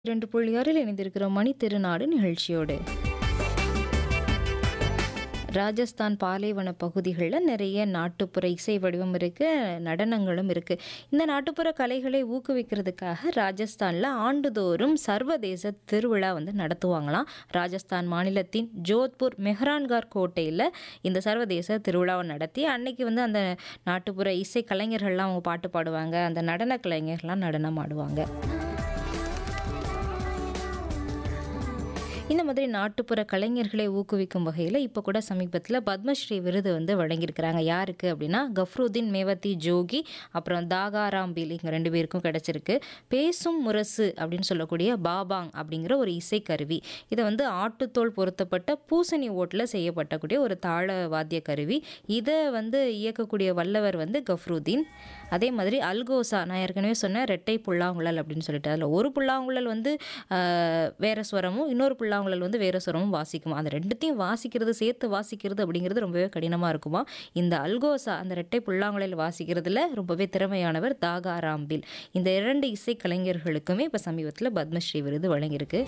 இரண்டு புள்ளி ஆறில் இணைந்திருக்கிறோம் மணி திருநாடு நிகழ்ச்சியோடு ராஜஸ்தான் பாலைவன பகுதிகளில் நிறைய நாட்டுப்புற இசை வடிவம் இருக்குது நடனங்களும் இருக்குது இந்த நாட்டுப்புற கலைகளை ஊக்குவிக்கிறதுக்காக ராஜஸ்தானில் ஆண்டுதோறும் சர்வதேச திருவிழா வந்து நடத்துவாங்களாம் ராஜஸ்தான் மாநிலத்தின் ஜோத்பூர் மெஹ்ரான்கார் கோட்டையில் இந்த சர்வதேச திருவிழாவை நடத்தி அன்னைக்கு வந்து அந்த நாட்டுப்புற இசை கலைஞர்கள்லாம் அவங்க பாட்டு பாடுவாங்க அந்த நடன கலைஞர்கள்லாம் நடனம் ஆடுவாங்க இந்த மாதிரி நாட்டுப்புற கலைஞர்களை ஊக்குவிக்கும் வகையில் இப்போ கூட சமீபத்தில் பத்மஸ்ரீ விருது வந்து வழங்கியிருக்கிறாங்க யாருக்கு அப்படின்னா கஃப்ருதீன் மேவதி ஜோகி அப்புறம் தாகாராம் பீல் இங்கே ரெண்டு பேருக்கும் கிடச்சிருக்கு பேசும் முரசு அப்படின்னு சொல்லக்கூடிய பாபாங் அப்படிங்கிற ஒரு இசைக்கருவி இதை வந்து ஆட்டுத்தோல் பொருத்தப்பட்ட பூசணி ஓட்டில் செய்யப்பட்டக்கூடிய ஒரு தாள வாத்திய கருவி இதை வந்து இயக்கக்கூடிய வல்லவர் வந்து கஃப்ருதீன் அதே மாதிரி அல்கோசா நான் ஏற்கனவே சொன்னேன் ரெட்டை புல்லாங்குழல் அப்படின்னு சொல்லிட்டு அதில் ஒரு புல்லாங்குழல் வந்து ஆஹ், வேற ஸ்வரமும் இன்னொரு புல்லாங்குழல் வந்து வேற ஸ்வரமும் வாசிக்குமா அந்த ரெண்டுத்தையும் வாசிக்கிறது சேர்த்து வாசிக்கிறது அப்படிங்கிறது ரொம்பவே கடினமாக இருக்குமா இந்த அல்கோசா அந்த ரெட்டை புல்லாங்குழல் வாசிக்கிறதுல ரொம்பவே திறமையானவர் தாகா ராம்பில் இந்த இரண்டு இசை கலைஞர்களுக்குமே இப்போ சமீபத்தில் பத்மஸ்ரீ விருது வழங்கியிருக்கு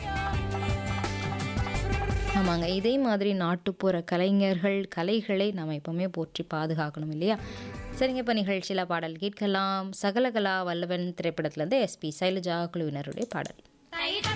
ஆமாங்க இதே மாதிரி நாட்டுப்புற கலைஞர்கள் கலைகளை நம்ம எப்பவுமே போற்றி பாதுகாக்கணும் இல்லையா சரிங்க இப்போ நிகழ்ச்சியில் பாடல் கேட்கலாம் சகலகலா வல்லவன் திரைப்படத்துலேருந்து எஸ்பி சைலஜா குழுவினருடைய பாடல்